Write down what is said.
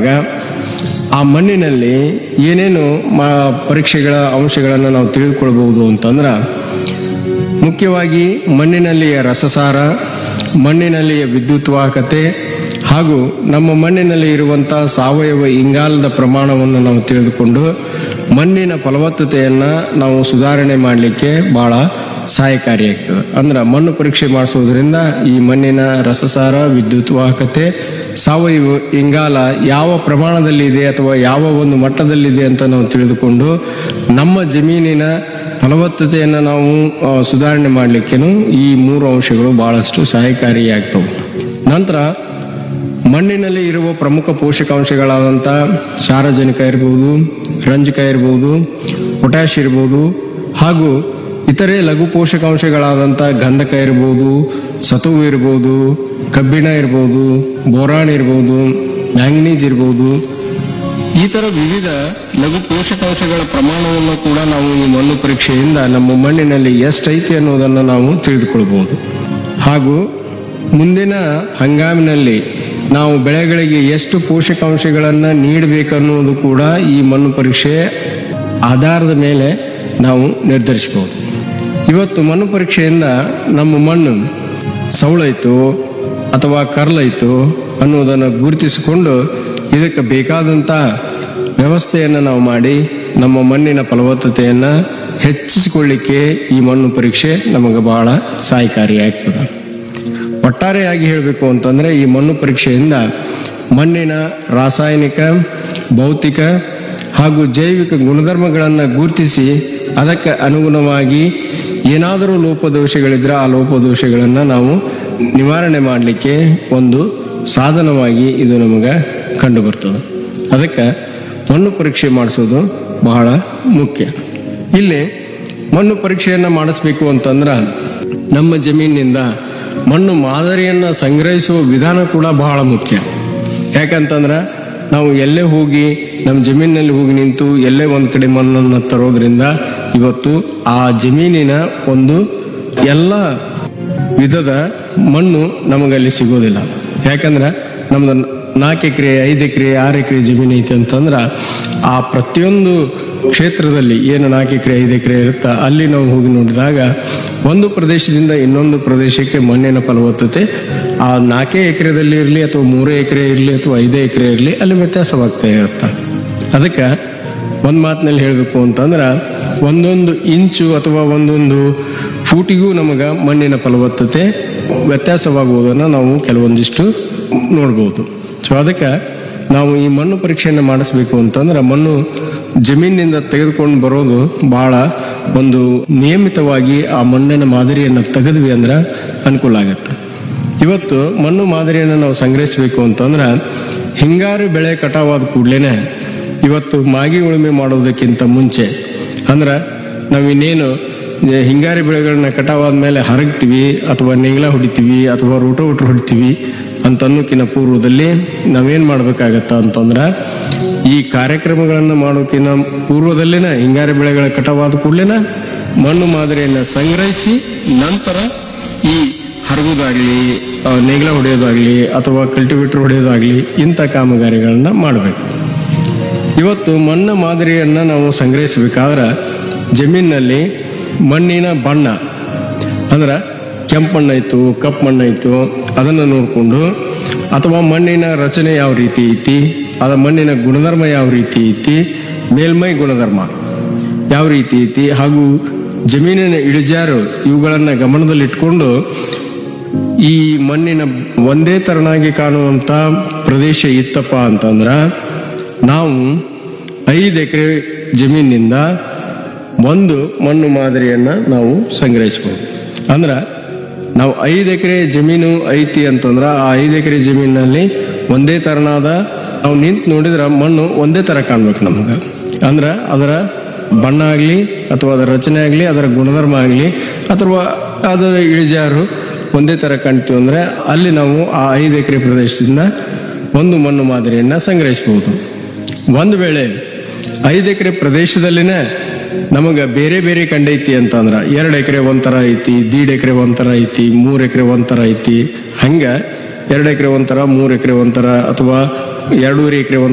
ಮಾಡಿದಾಗ ಆ ಮಣ್ಣಿನಲ್ಲಿ ಏನೇನು ಮಾ ಪರೀಕ್ಷೆಗಳ ಅಂಶಗಳನ್ನು ನಾವು ತಿಳಿದುಕೊಳ್ಬಹುದು ಅಂತಂದ್ರೆ ಮುಖ್ಯವಾಗಿ ಮಣ್ಣಿನಲ್ಲಿಯ ರಸಸಾರ ಮಣ್ಣಿನಲ್ಲಿಯ ವಿದ್ಯುತ್ ವಾಹಕತೆ ಹಾಗೂ ನಮ್ಮ ಮಣ್ಣಿನಲ್ಲಿ ಇರುವಂಥ ಸಾವಯವ ಇಂಗಾಲದ ಪ್ರಮಾಣವನ್ನು ನಾವು ತಿಳಿದುಕೊಂಡು ಮಣ್ಣಿನ ಫಲವತ್ತತೆಯನ್ನು ನಾವು ಸುಧಾರಣೆ ಮಾಡಲಿಕ್ಕೆ ಭಾಳ ಸಹಾಯಕಾರಿಯಾಗ್ತದೆ ಅಂದ್ರೆ ಮಣ್ಣು ಪರೀಕ್ಷೆ ಮಾಡಿಸೋದ್ರಿಂದ ಈ ಮಣ್ಣಿನ ರಸಸಾರ ವಿದ್ಯುತ್ ವಾಹಕತೆ ಸಾವಯವ ಇಂಗಾಲ ಯಾವ ಪ್ರಮಾಣದಲ್ಲಿದೆ ಅಥವಾ ಯಾವ ಒಂದು ಮಟ್ಟದಲ್ಲಿದೆ ಅಂತ ನಾವು ತಿಳಿದುಕೊಂಡು ನಮ್ಮ ಜಮೀನಿನ ಫಲವತ್ತತೆಯನ್ನು ನಾವು ಆ, ಸುಧಾರಣೆ ಮಾಡಲಿಕ್ಕೇನು ಈ ಮೂರು ಅಂಶಗಳು ಬಹಳಷ್ಟು ಸಹಾಯಕಾರಿಯಾಗ್ತವೆ ನಂತರ ಮಣ್ಣಿನಲ್ಲಿ ಇರುವ ಪ್ರಮುಖ ಪೋಷಕಾಂಶಗಳಾದಂಥ ಸಾರಜನಕ ಇರ್ಬೋದು ರಂಜಕ ಇರ್ಬೋದು ಪೊಟ್ಯಾಶ್ ಇರ್ಬೋದು ಹಾಗೂ ಇತರೆ ಲಘು ಪೋಷಕಾಂಶಗಳಾದಂಥ ಗಂಧಕ ಇರ್ಬೋದು ಸತುವು ಇರ್ಬೋದು ಕಬ್ಬಿಣ ಇರ್ಬೋದು ಬೋರಾನ್ ಇರ್ಬೋದು ಮ್ಯಾಂಗ್ನೀಸ್ ಇರ್ಬೋದು ಈ ತರ ವಿವಿಧ ಲಘು ಪೋಷಕಾಂಶಗಳ ಪ್ರಮಾಣವನ್ನು ಕೂಡ ನಾವು ಈ ಮಣ್ಣು ಪರೀಕ್ಷೆಯಿಂದ ನಮ್ಮ ಮಣ್ಣಿನಲ್ಲಿ ಎಷ್ಟೈತಿ ಅನ್ನೋದನ್ನು ನಾವು ತಿಳಿದುಕೊಳ್ಬಹುದು ಹಾಗೂ ಮುಂದಿನ ಹಂಗಾಮಿನಲ್ಲಿ ನಾವು ಬೆಳೆಗಳಿಗೆ ಎಷ್ಟು ಪೋಷಕಾಂಶಗಳನ್ನು ನೀಡಬೇಕನ್ನುವುದು ಕೂಡ ಈ ಮಣ್ಣು ಪರೀಕ್ಷೆ ಆಧಾರದ ಮೇಲೆ ನಾವು ನಿರ್ಧರಿಸಬಹುದು ಇವತ್ತು ಮಣ್ಣು ಪರೀಕ್ಷೆಯಿಂದ ನಮ್ಮ ಮಣ್ಣು ಸೌಳೈತು ಅಥವಾ ಕರ್ಲೈತು ಅನ್ನೋದನ್ನು ಗುರುತಿಸಿಕೊಂಡು ಇದಕ್ಕೆ ಬೇಕಾದಂಥ ವ್ಯವಸ್ಥೆಯನ್ನು ನಾವು ಮಾಡಿ ನಮ್ಮ ಮಣ್ಣಿನ ಫಲವತ್ತತೆಯನ್ನು ಹೆಚ್ಚಿಸಿಕೊಳ್ಳಿಕ್ಕೆ ಈ ಮಣ್ಣು ಪರೀಕ್ಷೆ ನಮಗೆ ಬಹಳ ಸಹಾಯಕಾರಿಯಾಗ್ತದೆ ಒಟ್ಟಾರೆಯಾಗಿ ಹೇಳಬೇಕು ಅಂತಂದ್ರೆ ಈ ಮಣ್ಣು ಪರೀಕ್ಷೆಯಿಂದ ಮಣ್ಣಿನ ರಾಸಾಯನಿಕ ಭೌತಿಕ ಹಾಗೂ ಜೈವಿಕ ಗುಣಧರ್ಮಗಳನ್ನು ಗುರುತಿಸಿ ಅದಕ್ಕೆ ಅನುಗುಣವಾಗಿ ಏನಾದರೂ ಲೋಪದೋಷಗಳಿದ್ರೆ ಆ ಲೋಪದೋಷಗಳನ್ನು ನಾವು ನಿವಾರಣೆ ಮಾಡಲಿಕ್ಕೆ ಒಂದು ಸಾಧನವಾಗಿ ಇದು ನಮಗೆ ಕಂಡು ಬರ್ತದೆ ಅದಕ್ಕೆ ಮಣ್ಣು ಪರೀಕ್ಷೆ ಮಾಡಿಸೋದು ಬಹಳ ಮುಖ್ಯ ಇಲ್ಲಿ ಮಣ್ಣು ಪರೀಕ್ಷೆಯನ್ನು ಮಾಡಿಸ್ಬೇಕು ಅಂತಂದ್ರೆ ನಮ್ಮ ಜಮೀನಿನಿಂದ ಮಣ್ಣು ಮಾದರಿಯನ್ನು ಸಂಗ್ರಹಿಸುವ ವಿಧಾನ ಕೂಡ ಬಹಳ ಮುಖ್ಯ ಯಾಕಂತಂದ್ರೆ ನಾವು ಎಲ್ಲೇ ಹೋಗಿ ನಮ್ಮ ಜಮೀನಿನಲ್ಲಿ ಹೋಗಿ ನಿಂತು ಎಲ್ಲೇ ಒಂದು ಕಡೆ ಮಣ್ಣನ್ನು ತರೋದ್ರಿಂದ ಇವತ್ತು ಆ ಜಮೀನಿನ ಒಂದು ಎಲ್ಲ ವಿಧದ ಮಣ್ಣು ನಮಗಲ್ಲಿ ಸಿಗೋದಿಲ್ಲ ಯಾಕಂದ್ರೆ ನಮ್ದು ನಾಲ್ಕು ಎಕರೆ ಐದು ಎಕರೆ ಆರು ಎಕರೆ ಜಮೀನು ಐತೆ ಅಂತಂದ್ರೆ ಆ ಪ್ರತಿಯೊಂದು ಕ್ಷೇತ್ರದಲ್ಲಿ ಏನು ನಾಲ್ಕು ಎಕರೆ ಐದು ಎಕರೆ ಇರುತ್ತಾ ಅಲ್ಲಿ ನಾವು ಹೋಗಿ ನೋಡಿದಾಗ ಒಂದು ಪ್ರದೇಶದಿಂದ ಇನ್ನೊಂದು ಪ್ರದೇಶಕ್ಕೆ ಮಣ್ಣಿನ ಫಲವತ್ತತೆ ಆ ನಾಲ್ಕೇ ಎಕರೆದಲ್ಲಿ ಇರಲಿ ಅಥವಾ ಮೂರೇ ಎಕರೆ ಇರಲಿ ಅಥವಾ ಐದೇ ಎಕರೆ ಇರಲಿ ಅಲ್ಲಿ ವ್ಯತ್ಯಾಸವಾಗ್ತಾ ಇರುತ್ತೆ ಅದಕ್ಕೆ ಒಂದು ಮಾತಿನಲ್ಲಿ ಹೇಳಬೇಕು ಅಂತಂದ್ರೆ ಒಂದೊಂದು ಇಂಚು ಅಥವಾ ಒಂದೊಂದು ಫೂಟಿಗೂ ನಮಗೆ ಮಣ್ಣಿನ ಫಲವತ್ತತೆ ವ್ಯತ್ಯಾಸವಾಗುವುದನ್ನು ನಾವು ಕೆಲವೊಂದಿಷ್ಟು ನೋಡ್ಬೋದು ಸೊ ಅದಕ್ಕೆ ನಾವು ಈ ಮಣ್ಣು ಪರೀಕ್ಷೆಯನ್ನು ಮಾಡಿಸ್ಬೇಕು ಅಂತಂದ್ರೆ ಮಣ್ಣು ಜಮೀನಿನಿಂದ ತೆಗೆದುಕೊಂಡು ಬರೋದು ಬಹಳ ಒಂದು ನಿಯಮಿತವಾಗಿ ಆ ಮಣ್ಣಿನ ಮಾದರಿಯನ್ನು ತೆಗೆದ್ವಿ ಅಂದ್ರೆ ಅನುಕೂಲ ಆಗುತ್ತೆ ಇವತ್ತು ಮಣ್ಣು ಮಾದರಿಯನ್ನು ನಾವು ಸಂಗ್ರಹಿಸಬೇಕು ಅಂತಂದ್ರೆ ಹಿಂಗಾರು ಬೆಳೆ ಕಟಾವಾದ ಕೂಡಲೇ ಇವತ್ತು ಮಾಗಿ ಉಳುಮೆ ಮಾಡೋದಕ್ಕಿಂತ ಮುಂಚೆ ಅಂದ್ರೆ ನಾವು ಇನ್ನೇನು ಏ, ಹಿಂಗಾರಿ ಬೆಳೆಗಳನ್ನ ಕಟಾವಾದ ಮೇಲೆ ಹರಗ್ತೀವಿ ಅಥವಾ ನೇಗಿಲ ಹೊಡಿತೀವಿ ಅಥವಾ ರೋಟೋವಟ್ರ್ ಹೊಡಿತೀವಿ ಅಂತ ಅನ್ನೋಕ್ಕಿಂತ ಪೂರ್ವದಲ್ಲಿ ನಾವೇನು ಮಾಡ್ಬೇಕಾಗತ್ತ ಅಂತಂದ್ರೆ ಈ ಕಾರ್ಯಕ್ರಮಗಳನ್ನು ಮಾಡೋಕ್ಕಿಂತ ಪೂರ್ವದಲ್ಲಿನ ಹಿಂಗಾರಿ ಬೆಳೆಗಳ ಕಟಾವಾದ ಕೂಡಲೇ ಮಣ್ಣು ಮಾದರಿಯನ್ನು ಸಂಗ್ರಹಿಸಿ ನಂತರ ಈ ಹರಗೋದಾಗ್ಲಿ ಆ, ನೇಗಿಲ ಹೊಡೆಯೋದಾಗ್ಲಿ ಅಥವಾ ಕಲ್ಟಿವೇಟರ್ ಹೊಡೆಯೋದಾಗ್ಲಿ ಇಂಥ ಕಾಮಗಾರಿಗಳನ್ನ ಮಾಡಬೇಕು ಇವತ್ತು ಮಣ್ಣು ಮಾದರಿಯನ್ನು ನಾವು ಸಂಗ್ರಹಿಸಬೇಕಾದ್ರೆ ಜಮೀನಿನಲ್ಲಿ ಮಣ್ಣಿನ ಬಣ್ಣ ಅಂದ್ರೆ ಕೆಂಪು ಮಣ್ಣಾಯ್ತು ಕಪ್ಪು ಮಣ್ಣಾಯ್ತು ಅದನ್ನು ನೋಡಿಕೊಂಡು ಅಥವಾ ಮಣ್ಣಿನ ರಚನೆ ಯಾವ ರೀತಿ ಐತಿ ಅದ ಮಣ್ಣಿನ ಗುಣಧರ್ಮ ಯಾವ ರೀತಿ ಐತಿ ಮೇಲ್ಮೈ ಗುಣಧರ್ಮ ಯಾವ ರೀತಿ ಐತಿ ಹಾಗೂ ಜಮೀನಿನ ಇಳಿಜಾರು ಇವುಗಳನ್ನು ಗಮನದಲ್ಲಿಟ್ಕೊಂಡು ಈ ಮಣ್ಣಿನ ಒಂದೇ ತರನಾಗಿ ಕಾಣುವಂತ ಪ್ರದೇಶ ಇತ್ತಪ್ಪ ಅಂತಂದ್ರ ನಾವು ಐದು ಎಕರೆ ಜಮೀನಿನಿಂದ ಒಂದು ಮಣ್ಣು ಮಾದರಿಯನ್ನ ನಾವು ಸಂಗ್ರಹಿಸಬಹುದು ಅಂದ್ರ ನಾವು ಐದು ಎಕರೆ ಜಮೀನು ಐತಿ ಅಂತಂದ್ರ ಆ ಐದು ಎಕರೆ ಜಮೀನಿನಲ್ಲಿ ಒಂದೇ ತರನಾದ ನಾವು ನಿಂತು ನೋಡಿದ್ರೆ ಮಣ್ಣು ಒಂದೇ ತರ ಕಾಣ್ಬೇಕು ನಮ್ಗೆ ಅಂದ್ರ ಅದರ ಬಣ್ಣ ಆಗಲಿ ಅಥವಾ ಅದರ ರಚನೆ ಆಗಲಿ ಅದರ ಗುಣಧರ್ಮ ಆಗಲಿ ಅಥವಾ ಅದರ ಇಳಿಜಾರು ಒಂದೇ ಥರ ಕಾಣ್ತೀವಿ ಅಂದರೆ ಅಲ್ಲಿ ನಾವು ಆ ಐದು ಎಕರೆ ಪ್ರದೇಶದಿಂದ ಒಂದು ಮಣ್ಣು ಮಾದರಿಯನ್ನು ಸಂಗ್ರಹಿಸಬಹುದು ಒಂದು ವೇಳೆ ಐದು ಎಕರೆ ಪ್ರದೇಶದಲ್ಲಿನೇ ನಮಗೆ ಬೇರೆ ಬೇರೆ ಕಂಡೈತಿ ಅಂತಂದ್ರೆ ಎರಡು ಎಕರೆ ಒಂಥರ ಐತಿ ದೀಡ್ ಎಕರೆ ಒಂಥರ ಐತಿ ಮೂರು ಎಕರೆ ಒಂಥರ ಐತಿ ಹಂಗೆ ಎರಡು ಎಕರೆ ಒಂಥರ ಮೂರು ಎಕರೆ ಒಂಥರ ಅಥವಾ ಎರಡೂವರೆ ಎಕರೆ